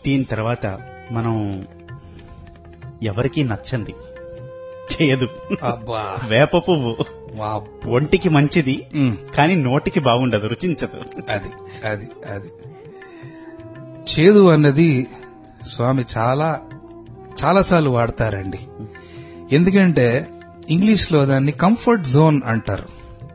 దీని తర్వాత మనం ఎవరికీ నచ్చంది చేయదు అబ్బా వేప పువ్వు వావ్. ఒంటికి మంచిది ఉమ్. కానీ నోటికి బాగుండదు రుచించదు అది అది అది చేదు అన్నది స్వామి చాలా చాలాసార్లు వాడతారండి ఎందుకంటే ఇంగ్లీష్ లో దాన్ని కంఫర్ట్ జోన్ అంటారు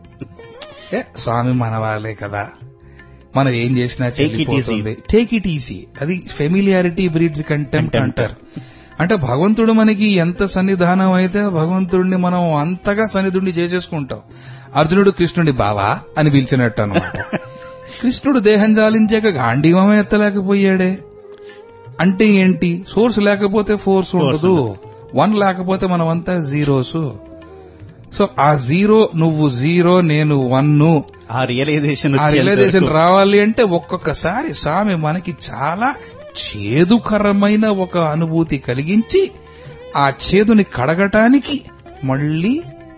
ఏ స్వామి మన వాళ్ళే కదా మనం ఏం చేసినా Take it చెల్లిపోతుంది టేక్ ఇట్ ఈజీ అది ఫెమిలియారిటీ బ్రీడ్స్ కంటెంప్ట్ Contempt. అంటారు అంటే భగవంతుడు మనకి ఎంత సన్నిధానం అయితే భగవంతుడిని మనం అంతగా సన్నిధుడిని చేసేసుకుంటాం అర్జునుడు కృష్ణుడి బావా అని పిలిచినట్టు అనమాట కృష్ణుడు దేహం జాలించాక గాంధీవమే ఎత్తలేకపోయాడే అంటే ఏంటి సోర్స్ లేకపోతే ఫోర్స్ ఉండదు వన్ లేకపోతే మనం అంతా జీరోస్ సో ఆ జీరో నువ్వు జీరో నేను వన్ ఆ రియలైజేషన్ ఆ రియలైజేషన్ రావాలి అంటే ఒక్కొక్కసారి స్వామి మనకి చాలా చేదుకరమైన ఒక అనుభూతి కలిగించి ఆ చేదుని కడగటానికి మళ్ళీ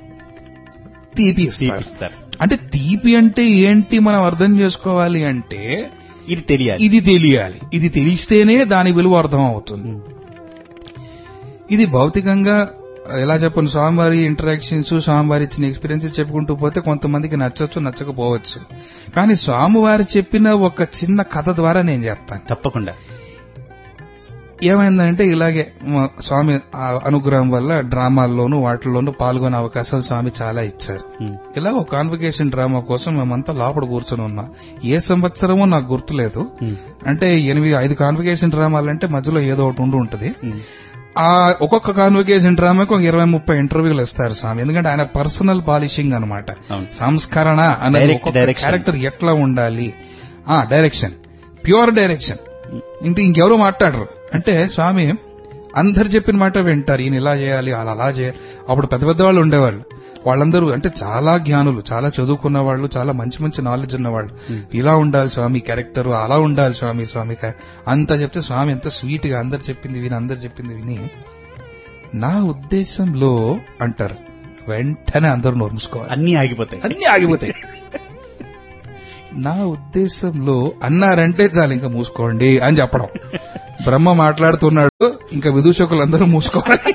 తీపి ఇస్తారు చూపిస్తారు అంటే తీపి అంటే ఏంటి మనం అర్థం చేసుకోవాలి అంటే ఇది తెలియాలి ఇది తెలియాలి ఇది తెలిస్తేనే దాని విలువ అర్థం అవుతుంది ఇది భౌతికంగా ఎలా చెప్పను స్వామివారి ఇంటరాక్షన్స్ స్వామివారి ఇచ్చిన ఎక్స్పీరియన్సెస్ చెప్పుకుంటూ పోతే కొంతమందికి నచ్చొచ్చు నచ్చకపోవచ్చు కానీ స్వామివారు చెప్పిన ఒక చిన్న కథ ద్వారా నేను చెప్తాను తప్పకుండా ఏమైందంటే ఇలాగే మా స్వామి ఆ అనుగ్రహం వల్ల డ్రామాల్లోనూ వాటిల్లోనూ పాల్గొనే అవకాశాలు స్వామి చాలా ఇచ్చారు ఉమ్. ఇలా ఒక కాన్వికేషన్ డ్రామా కోసం మేమంతా లోపల కూర్చొని ఉన్నాం ఏ సంవత్సరమో నాకు గుర్తులేదు ఉమ్. అంటే ఎనిమిది ఐదు కాన్వికేషన్ డ్రామాలంటే మధ్యలో ఏదో ఒకటి ఉండి ఉంటుంది ఉమ్. ఆ ఒక్కొక్క కాన్వికేషన్ డ్రామాకి ఒక ఇరవై ముప్పై ఇంటర్వ్యూలు ఇస్తారు స్వామి ఎందుకంటే ఆయన పర్సనల్ పాలిషింగ్ అన్నమాట అవును. సంస్కరణ అనేది Direct ఒక్కొక్క direction. క్యారెక్టర్ ఎట్లా ఉండాలి ఆ డైరెక్షన్ ప్యూర్ డైరెక్షన్ ఇంక ఇంకెవరు మాట్లాడరు అంటే స్వామి అందరు చెప్పిన మాట వింటారు ఈయన ఇలా చేయాలి అలా అలా చేయాలి అప్పుడు పెద్ద పెద్ద వాళ్ళు ఉండేవాళ్ళు వాళ్ళందరూ అంటే చాలా జ్ఞానులు చాలా చదువుకున్న వాళ్ళు చాలా మంచి మంచి నాలెడ్జ్ ఉన్న వాళ్ళు ఇలా ఉండాలి స్వామి క్యారెక్టర్ అలా ఉండాలి స్వామి స్వామి క్యా- అంతా చెప్తే స్వామి ఎంత స్వీట్ గా అందరు చెప్పింది విని అందరు చెప్పింది విని నా ఉద్దేశంలో అంటారు వెంటనే అందరూ నోరు మూసుకోవాలి అన్ని ఆగిపోతాయి అన్ని ఆగిపోతాయి నా ఉద్దేశంలో అన్నారంటే చాలు ఇంకా మూసుకోండి అని చెప్పడం బ్రహ్మ మాట్లాడుతున్నాడు ఇంకా విదూషకులందరూ మూసుకోవాలి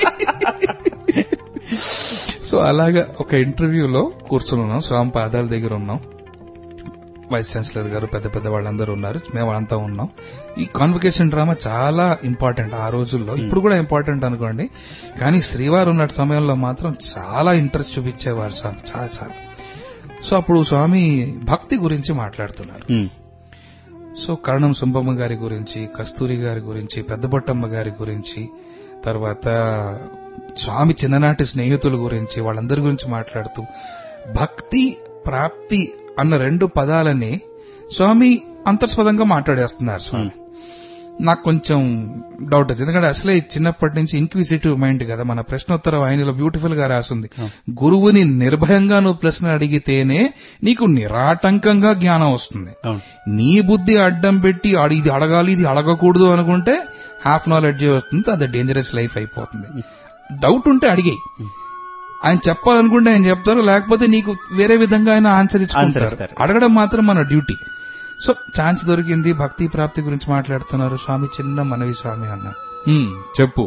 సో అలాగా ఒక ఇంటర్వ్యూలో కూర్చుని ఉన్నాం స్వామి పాదాల దగ్గర ఉన్నాం వైస్ ఛాన్సలర్ గారు పెద్ద పెద్ద వాళ్ళందరూ ఉన్నారు మేము అంతా ఉన్నాం ఈ కాన్వకేషన్ డ్రామా చాలా ఇంపార్టెంట్ ఆ రోజుల్లో ఇప్పుడు కూడా ఇంపార్టెంట్ అనుకోండి కానీ శ్రీవారు ఉన్న సమయంలో మాత్రం చాలా ఇంట్రెస్ట్ చూపించేవారు స్వామి చాలా చాలా సో అప్పుడు స్వామి భక్తి గురించి మాట్లాడుతున్నారు ఉమ్. సో కరణం సుబ్బమ్మ గారి గురించి కస్తూరి గారి గురించి పెద్దబొట్టమ్మ గారి గురించి తర్వాత స్వామి చిన్ననాటి స్నేహితుల గురించి వాళ్ళందరి గురించి మాట్లాడుతూ భక్తి ప్రాప్తి అన్న రెండు పదాలని స్వామి అంతర్స్పదంగా మాట్లాడేస్తున్నారు స్వామి నాకు కొంచెం డౌట్ వచ్చింది ఎందుకంటే అసలే చిన్నప్పటి నుంచి ఇంక్విజిటివ్ మైండ్ కదా మన ప్రశ్నోత్తర వాహినిలో బ్యూటిఫుల్ గా రాసింది గురువుని నిర్భయంగా నువ్వు ప్రశ్న అడిగితేనే నీకు నిరాటంకంగా జ్ఞానం వస్తుంది అవును నీ బుద్ధి అడ్డం పెట్టి అడి- ఇది అడగాలి ఇది అడగకూడదు అనుకుంటే హాఫ్ నాలెడ్జ్ వస్తుంది అది డేంజరస్ లైఫ్ అయిపోతుంది డౌట్ ఉంటే అడిగాయి ఆయన చెప్పాలనుకుంటే ఆయన చెప్తారు లేకపోతే నీకు వేరే విధంగా ఆయన ఆన్సర్ Answer ఇచ్చుకుంటారు ఇస్తారు. అడగడం మాత్రం మన డ్యూటీ సో ఛాన్స్ దొరికింది భక్తి ప్రాప్తి గురించి మాట్లాడుతున్నారు స్వామి చిన్న మనవి స్వామి అన్న "హ్మ్, చెప్పు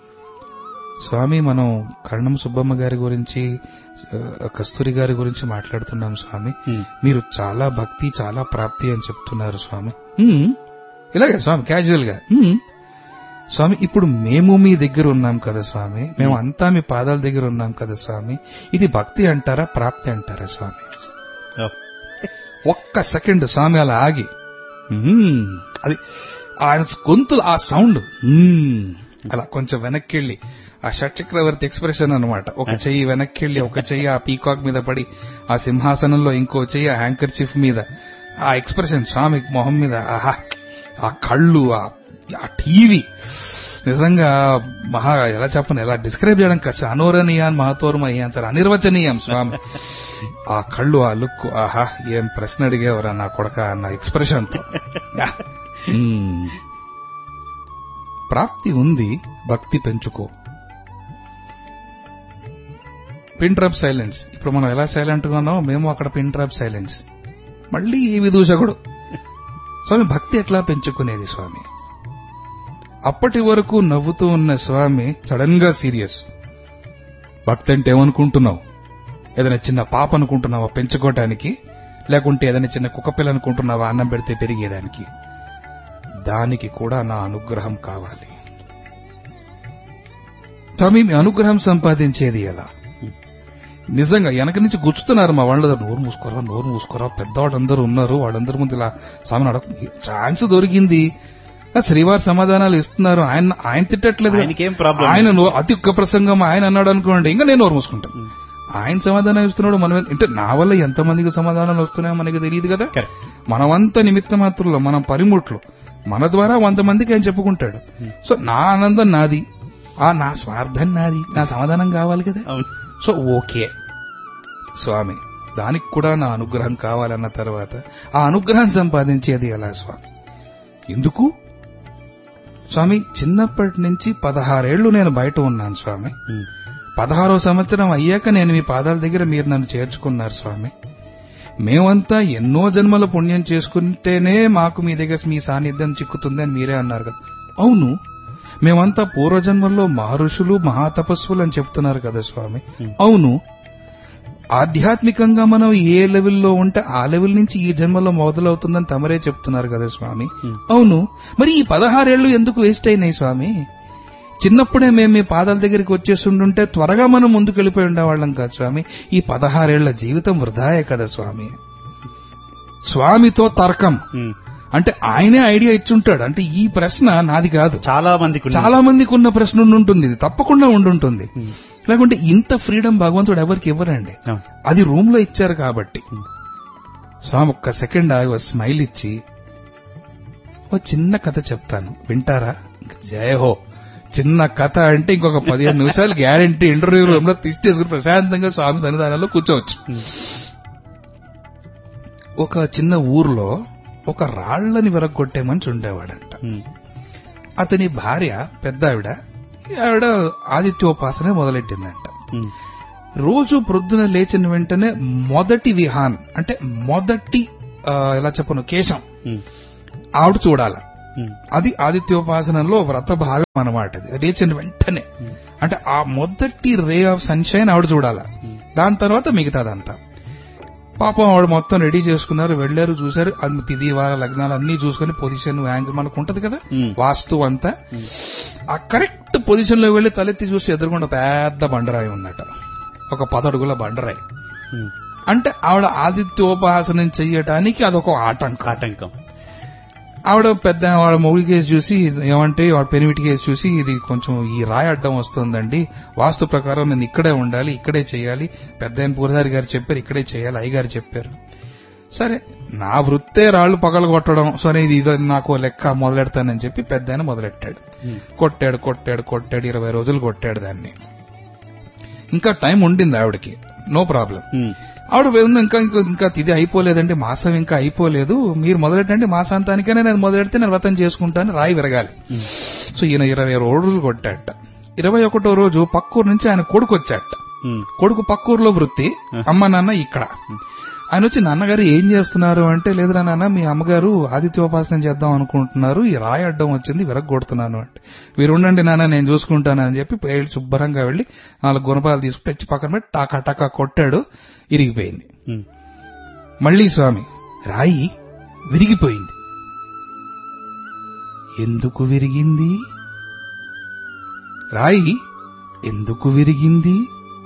స్వామి మనం కర్ణం సుబ్బమ్మ గారి గురించి ఆ, కస్తూరి గారి గురించి మాట్లాడుతున్నాం స్వామి ఉమ్. మీరు చాలా భక్తి చాలా ప్రాప్తి అని చెప్తున్నారు స్వామి "హ్మ్, ఇలాగే స్వామి క్యాజువల్ గా "హ్మ్." స్వామి ఇప్పుడు మేము మీ దగ్గర ఉన్నాం కదా స్వామి మేము అంతా మీ పాదాల దగ్గర ఉన్నాం కదా స్వామి ఇది భక్తి అంటారా ప్రాప్తి అంటారా స్వామి ఓ. ఒక్క సెకండ్ స్వామి అలా ఆగి "హ్మ్." అది ఆయన గొంతు ఆ సౌండ్ "హ్మ్." అలా కొంచెం వెనక్కి వెళ్ళి ఆ షట్చక్రవర్తి ఎక్స్ప్రెషన్ అన్నమాట ఒక చెయ్యి వెనక్కి వెళ్ళి ఒక చెయ్యి ఆ పీకాక్ మీద పడి ఆ సింహాసనంలో ఇంకో చెయ్యి ఆ హ్యాంకర్ చిఫ్ మీద ఆ ఎక్స్ప్రెషన్ స్వామి మొహం మీద ఆహా ఆ కళ్ళు ఆ ఆ టీవీ నిజంగా మహా ఎలా చెప్పను ఎలా డిస్క్రైబ్ చేయడం కష్టం అనోరణీయాన్ మహతోరమయ్యాన్ సార్ అనిర్వచనీయం స్వామి ఆ కళ్ళు ఆ లుక్ ఆహా ఏం ప్రశ్న అడిగేవరా నా కొడక అన్న ఎక్స్ప్రెషన్ తో యా. మ్మ్. ప్రాప్తి ఉంది భక్తి పెంచుకో పిన్ డ్రాప్ సైలెన్స్ ఇప్పుడు మనం ఎలా సైలెంట్ గా ఉన్నామో మేము అక్కడ పిన్ డ్రాప్ సైలెన్స్ మళ్ళీ ఈ విదూషకుడు స్వామి భక్తి ఎట్లా పెంచుకునేది స్వామి అప్పటి వరకు నవ్వుతూ ఉన్న స్వామి సడన్ గా సీరియస్ భక్తి అంటే ఏమనుకుంటున్నావు ఏదైనా చిన్న పాప అనుకుంటున్నావా పెంచుకోవటానికి లేకుంటే ఏదైనా చిన్న కుక్కపిల్ల అనుకుంటున్నావా అన్నం పెడితే పెరిగేదానికి దానికి కూడా నా అనుగ్రహం కావాలి స్వామి మీ అనుగ్రహం సంపాదించేది ఎలా నిజంగా వెనక నుంచి గుచ్చుతున్నారు మా వాళ్ళు నోరు మూసుకోరా నోరు మూసుకోరా పెద్దవాడు అందరూ ఉన్నారు వాళ్ళందరి ముందు ఇలా స్వామిని అడగ ఛాన్స్ దొరికింది ఆ శ్రీవారి సమాధానాలు ఇస్తున్నారు ఆయన ఆయన తిట్టట్లేదు కదా. ఆయనకేం ప్రాబ్లం ఆయన నో- అతి ఒక్క ప్రసంగం ఆయన అన్నాడు అనుకోండి ఇంకా నేను నోరు మూసుకుంటాను ఆయన సమాధానం ఇస్తున్నాడు మనం అంటే నా వల్ల ఎంతమందికి సమాధానాలు వస్తున్నాయో మనకి తెలియదు కదా కరెక్ట్ మనమంతా నిమిత్త మాత్రులు మనం పరిముట్లు మన ద్వారా వంద మందికి ఆయన చెప్పుకుంటాడు సో నా ఆనందం నాది ఆ నా స్వార్థం నాది నా సమాధానం కావాలి కదా అవును సో ఓకే స్వామి దానికి కూడా నా అనుగ్రహం కావాలన్న తర్వాత ఆ అనుగ్రహం సంపాదించేది ఎలా స్వామి ఎందుకు స్వామి చిన్నప్పటి నుంచి పదహారేళ్లు నేను బయట ఉన్నాను స్వామి ఉమ్. పదహారో సంవత్సరం అయ్యాక నేను మీ పాదాల దగ్గర మీరు నన్ను చేర్చుకున్నారు స్వామి మేమంతా ఎన్నో జన్మల పుణ్యం చేసుకుంటేనే మాకు మీ దగ్గర మీ సాన్నిధ్యం చిక్కుతుంది అని మీరే అన్నారు కదా అవును మేమంతా పూర్వజన్మల్లో మహర్షులు మహాతపస్సులు అని చెప్తున్నారు కదా స్వామి Hmm. అవును ఆధ్యాత్మికంగా మనం ఏ లెవెల్లో ఉంటే ఆ లెవెల్ నుంచి ఈ జన్మలో మొదలవుతుందని తమరే చెప్తున్నారు కదా స్వామి Hmm. అవును మరి ఈ పదహారేళ్లు ఎందుకు వేస్ట్ అయినాయి స్వామి చిన్నప్పుడే మేము మీ పాదాల దగ్గరికి వచ్చేస్తుంటుంటే త్వరగా మనం ముందుకు వెళ్ళిపోయి ఉండేవాళ్ళం కాదు స్వామి ఈ పదహారేళ్ల జీవితం వృధాయే కదా స్వామి స్వామితో తర్కం ఉమ్. అంటే ఆయనే ఐడియా ఇచ్చుంటాడు అంటే ఈ ప్రశ్న నాది కాదు చాలా మందికి ఉంది. చాలా మందికి ఉన్న ప్రశ్న ఉండుంటుంది ఇది తప్పకుండా ఉండుంటుంది ఉమ్. లేకుంటే ఇంత ఫ్రీడమ్ భగవంతుడు ఎవరికి ఇవ్వరండి అవును. అది రూమ్ లో ఇచ్చారు కాబట్టి ఉమ్. స్వామి ఒక్క సెకండ్ ఆగి ఒక స్మైల్ ఇచ్చి ఓ చిన్న కథ చెప్తాను వింటారా జయ హో చిన్న కథ అంటే ఇంకొక పదిహేను నిమిషాలు గ్యారంటీ ఇంటర్వ్యూ రూమ్ లో తీసుకొని ప్రశాంతంగా స్వామి సన్నిధానంలో కూర్చోవచ్చు ఉమ్. ఒక చిన్న ఊర్లో ఒక రాళ్లని విరగొట్టే మనిషి ఉండేవాడంట ఉమ్. అతని భార్య పెద్ద ఆవిడ ఆవిడ ఆదిత్యోపాసనే మొదలెట్టిందంట ఉమ్. రోజు ప్రొద్దున లేచిన వెంటనే మొదటి విహాన్ అంటే మొదటి ఆ, ఎలా చెప్పను కేశం ఉమ్. ఆవిడ చూడాల ఉమ్. అది ఆదిత్యోపాసనంలో వ్రత భాగం అన్నమాట అది లేచిన వెంటనే ఉమ్. అంటే ఆ మొదటి రే ఆఫ్ సన్షైన్ ఆవిడ చూడాల ఉమ్. దాని తర్వాత మిగతాదంతా పాపం ఆవిడ మొత్తం రెడీ చేసుకున్నారు వెళ్లారు చూశారు అది తిది వార లగ్నాలు అన్ని చూసుకుని పొజిషన్ యాంగిల్ మనకు ఉంటది కదా ఉమ్. వాస్తు అంతా ఉమ్. ఆ కరెక్ట్ పొజిషన్ లో వెళ్లి తలెత్తి చూసి ఎదురుకుండా పెద్ద బండరాయి ఉందట ఒక పదడుగుల బండరాయి ఉమ్. అంటే ఆవిడ ఆదిత్యోపాసనం చెయ్యటానికి అదొక ఆటంకం ఆటంకం ఆవిడ పెద్ద వాళ్ళ మొగుడి కేసు చూసి ఏమంటే వాడు పెనిమిటి కేసు చూసి ఇది కొంచెం ఈ రాయి అడ్డం వస్తుందండి వాస్తు ప్రకారం నేను ఇక్కడే ఉండాలి ఇక్కడే చేయాలి పెద్ద ఆయన పూరదారి గారు చెప్పారు ఇక్కడే చేయాలి అయ్యగారు చెప్పారు సరే నా వృత్తే రాళ్లు పగలు కొట్టడం సరే ఇది ఇదో నాకు ఓ లెక్క మొదలెడతానని చెప్పి పెద్ద ఆయన మొదలెట్టాడు ఉమ్. కొట్టాడు కొట్టాడు కొట్టాడు ఇరవై రోజులు కొట్టాడు దాన్ని ఇంకా టైం ఉండింది ఆవిడకి నో ప్రాబ్లం ఉమ్. ఆవిడ వేదన ఇంకా ఇంకా ఇంకా ఇది అయిపోలేదండి మాసం ఇంకా అయిపోలేదు మీరు మొదలెట్టండి మాసాంతానికైనా నేను మొదలెడితే నేను వ్రతం చేసుకుంటాను రాయి విరగాలి ఉమ్. సో ఈయన ఇరవై రోజులు కొట్టాట ఇరవై ఒకటో రోజు పక్కూరు నుంచి ఆయన కొడుకు వచ్చాట ఉమ్. కొడుకు పక్కూరులో వృత్తి అమ్మ నాన్న ఇక్కడ ఆయన వచ్చి నాన్నగారు ఏం చేస్తున్నారు అంటే లేదురా నాన్న మీ అమ్మగారు ఆదిత్యోపాసన చేద్దాం అనుకుంటున్నారు ఈ రాయి అడ్డం వచ్చింది విరగొడుతున్నాను అంటే మీరు ఉండండి నాన్న నేను చూసుకుంటాను అని చెప్పి వెళ్ళి శుభ్రంగా వెళ్లి నాలుగు గుణపాలు తీసుకు తెచ్చి పక్కన పెట్టి టాకా టాకా కొట్టాడు ఇరిగిపోయింది ఉమ్. మళ్ళీ స్వామి రాయి విరిగిపోయింది ఎందుకు విరిగింది రాయి ఎందుకు విరిగింది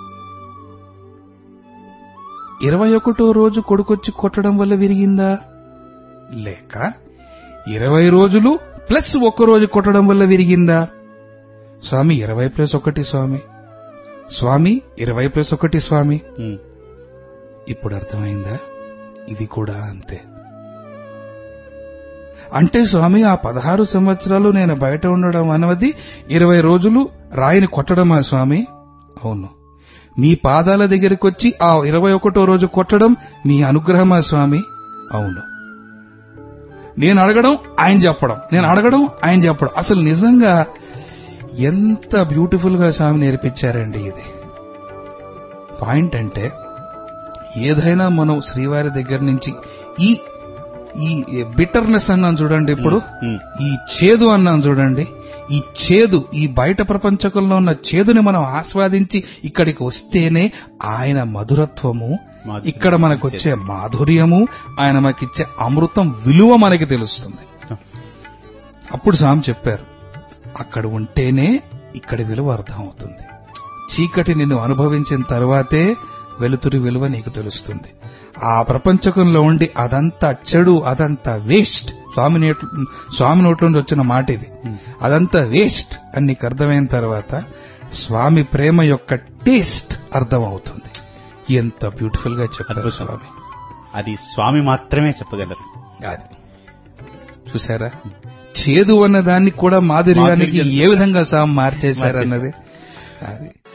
ఇరవై ఒకటో రోజు కొడుకొచ్చి కొట్టడం వల్ల విరిగిందా లేక ఇరవై రోజులు ప్లస్ ఒక్క రోజు కొట్టడం వల్ల విరిగిందా స్వామి ఇరవై ప్లస్ ఒకటి స్వామి స్వామి ఇరవై ప్లస్ ఒకటి స్వామి ఉమ్. ఇప్పుడు అర్థమైందా ఇది కూడా అంతే అంటే స్వామి ఆ పదహారు సంవత్సరాలు నేను బయట ఉండడం అన్నది ఇరవై రోజులు రాయిని కొట్టడమా స్వామి అవును మీ పాదాల దగ్గరికి వచ్చి ఆ ఇరవై ఒకటో రోజు కొట్టడం మీ అనుగ్రహమా స్వామి అవును నేను అడగడం ఆయన చెప్పడం నేను అడగడం ఆయన చెప్పడం అసలు నిజంగా ఎంత బ్యూటిఫుల్ గా స్వామి నేర్పించారండి ఇది పాయింట్ అంటే ఏదైనా మనం శ్రీవారి దగ్గర నుంచి ఈ ఈ బిటర్నెస్ అన్నాం చూడండి ఇప్పుడు ఉమ్. ఈ చేదు అన్నాం చూడండి ఈ చేదు ఈ బయట ప్రపంచకంలో ఉన్న చేదుని మనం ఆస్వాదించి ఇక్కడికి వస్తేనే ఆయన మధురత్వము మాధుర్యం. ఇక్కడ మనకొచ్చే మాధుర్యము ఆయన మనకిచ్చే అమృతం విలువ మనకి తెలుస్తుంది అప్పుడు స్వామి చెప్పారు అక్కడ ఉంటేనే ఇక్కడి విలువ అర్థమవుతుంది చీకటి నిన్ను అనుభవించిన తర్వాతే వెలుతురి విలువ నీకు తెలుస్తుంది ఆ ప్రపంచకంలో ఉండి అదంతా చెడు అదంతా వేస్ట్ స్వామి నేట్ స్వామి నోట్ల నుండి వచ్చిన మాట ఇది అదంతా వేస్ట్ అని నీకు అర్థమైన తర్వాత స్వామి ప్రేమ యొక్క టేస్ట్ అర్థమవుతుంది ఎంత బ్యూటిఫుల్ గా చెప్పారు అద్భుతం. స్వామి అది స్వామి మాత్రమే చెప్పగలరు అది చూసారా చేదు అన్న దాన్ని కూడా మాధుర్యానికి మాధుర్యం. ఏ విధంగా స్వామి మార్చేశారన్నది అది